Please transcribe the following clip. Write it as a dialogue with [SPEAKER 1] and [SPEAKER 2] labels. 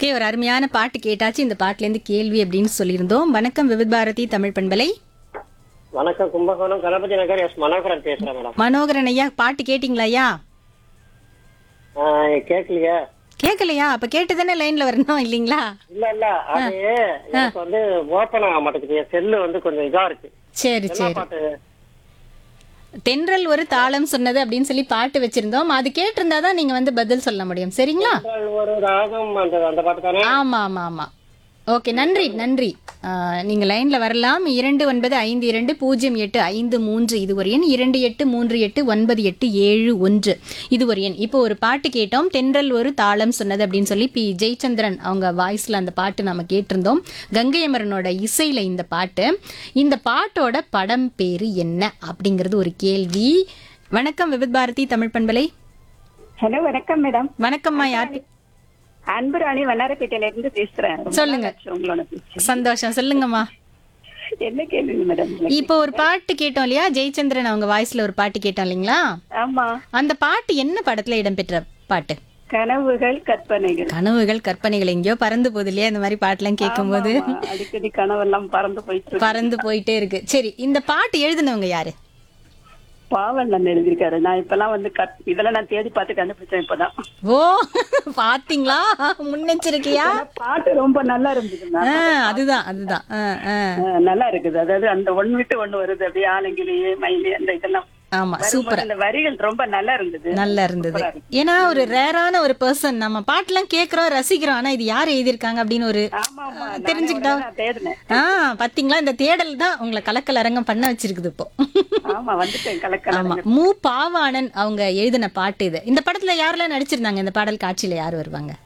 [SPEAKER 1] Okay ஒரு அருமையான பாட்டு கேட்டாச்சு இந்த பாட்டுல இருந்து கேள்வி அப்படின்னு சொல்லியிருந்தோம் வணக்கம் விவித் பாரதி தமிழ் பண்பலை
[SPEAKER 2] வணக்கம் கும்பகோணம் கணபதி நகர் எஸ் மனோகரன் பேசுறேன் மேடம்
[SPEAKER 1] மனோகரன் ஐயா பாட்டு கேட்டிங்களா ஐயா
[SPEAKER 2] ஆஹ் கேட்கலையே
[SPEAKER 1] கேட்கலையா அப்ப கேட்டு தானே லைன்ல வரணும் இல்லைங்களா
[SPEAKER 2] இல்ல இல்ல அது எனக்கு வந்து ஓப்பன் ஆக மாட்டேங்குது என் செல்லு வந்து கொஞ்சம் இதா இருக்கு
[SPEAKER 1] சரி
[SPEAKER 2] என்ன
[SPEAKER 1] சரி
[SPEAKER 2] பாட்டு
[SPEAKER 1] தென்றல் ஒரு தாளம் சொன்னது அப்படின்னு சொல்லி பாட்டு வச்சிருந்தோம் அது கேட்டிருந்தா தான் நீங்க வந்து பதில் சொல்ல முடியும் சரிங்களா
[SPEAKER 2] உங்கள் ஒரு ராகம் அந்த அந்த பாட்டு தானே
[SPEAKER 1] ஆமா ஆமா ஆமா ஓகே நன்றி நன்றி ஆ, நீங்க லைன்ல வரலாம் இரண்டு ஒன்பது ஐந்து இரண்டு பூஜ்ஜியம் எட்டு ஐந்து மூன்று இது ஒரு எண் இரண்டு எட்டு மூன்று எட்டு ஒன்பது எட்டு ஏழு ஒன்று இது ஒரு எண் இப்போ ஒரு பாட்டு கேட்டோம் தென்றல் ஒரு தாளம் சொன்னது அப்படின்னு சொல்லி பி ஜெயச்சந்திரன் அவங்க வாய்ஸ்ல அந்த பாட்டு நம்ம கேட்டிருந்தோம் கங்கை அமரனோட இசையில இந்த பாட்டு இந்த பாட்டோட படம் பேரு என்ன அப்படிங்கிறது ஒரு கேள்வி வணக்கம் விவித் பாரதி தமிழ் பண்பலை
[SPEAKER 3] ஹலோ வணக்கம் மேடம்
[SPEAKER 1] வணக்கம்மா யார்
[SPEAKER 3] அன்பு ராணி வண்ணாரப்பேட்டையில இருந்து பேசுறேன் ரொம்ப
[SPEAKER 1] சொல்லுங்க.
[SPEAKER 3] நாளாச்சு உங்களோட பேச்சு.
[SPEAKER 1] சந்தோஷம் சொல்லுங்கம்மா
[SPEAKER 3] என்ன கேளுங்க மேடம்
[SPEAKER 1] இப்போ ஒரு பாட்டு கேட்டோம் இல்லையா ஜெயச்சந்திரன் அவங்க வாய்ஸ்ல ஒரு பாட்டு கேட்டோம் இல்லைங்களா
[SPEAKER 3] ஆமா
[SPEAKER 1] அந்த பாட்டு என்ன படத்துல இடம்பெற்ற பாட்டு
[SPEAKER 3] கனவுகள் கற்பனைகள்
[SPEAKER 1] கனவுகள் கற்பனைகள் எங்கேயோ பறந்து போகுது இல்லையா இந்த மாதிரி பாட்டுலாம் கேட்கும்போது
[SPEAKER 3] ஆமா, அடிக்கடி கனவெல்லாம் பறந்து போயிட்டு இருக்கு.
[SPEAKER 1] பறந்து போயிட்டே இருக்கு சரி இந்த பாட்டு எழுதினவங்க யாரு
[SPEAKER 3] பாவண்ணன் எழுதியிருக்காரு நான் இப்பெல்லாம் வந்து கத்- இதெல்லாம் நான் தேடி பார்த்து கண்டுபிடிச்சேன் இப்பதான்
[SPEAKER 1] ஓ பாத்தீங்களா முன்னெச்சரிக்கையா
[SPEAKER 3] ஆனா பாட்டு ரொம்ப நல்லா இருந்ததுண்ணா
[SPEAKER 1] ஆ, அதுதான் அதுதான் ஆ, ஆ.
[SPEAKER 3] ஆ, நல்லா இருக்குது அதாவது அந்த ஒண்ணு விட்டு ஒண்ணு வருது அப்படியே ஆலங்கிலேயே மயிலே அந்த இதெல்லாம்
[SPEAKER 1] ஆமா
[SPEAKER 3] வரும்போது
[SPEAKER 1] சூப்பர்
[SPEAKER 3] அந்த வரிகள் ரொம்ப நல்லா இருந்தது
[SPEAKER 1] நல்லா இருந்தது ஏன்னா ஒரு ரேரான ஒரு பர்சன் நம்ம பாட்டுலாம் கேக்குறோம் ரசிக்கிறோம் ஆனா இது யார் எழுதியிருக்காங்க அப்படின்னு ஒரு
[SPEAKER 3] ஆமா ஆமா நானே
[SPEAKER 1] தெரிஞ்சுக்கிட்டா
[SPEAKER 3] உடனே நான் தேடினேன்
[SPEAKER 1] ஆ பாத்தீங்களா இந்த தேடல் தான் உங்களை கலக்கல் அரங்கம் பண்ண வச்சிருக்குது இப்போ
[SPEAKER 3] ஆமா வந்துட்டேன் கலக்கலாம்
[SPEAKER 1] ஆமா மு பாவாணன் அவங்க எழுதின பாட்டு இது இந்த படத்துல யாரெல்லாம் நடிச்சிருந்தாங்க இந்த பாடல் காட்சியில யார் வருவாங்க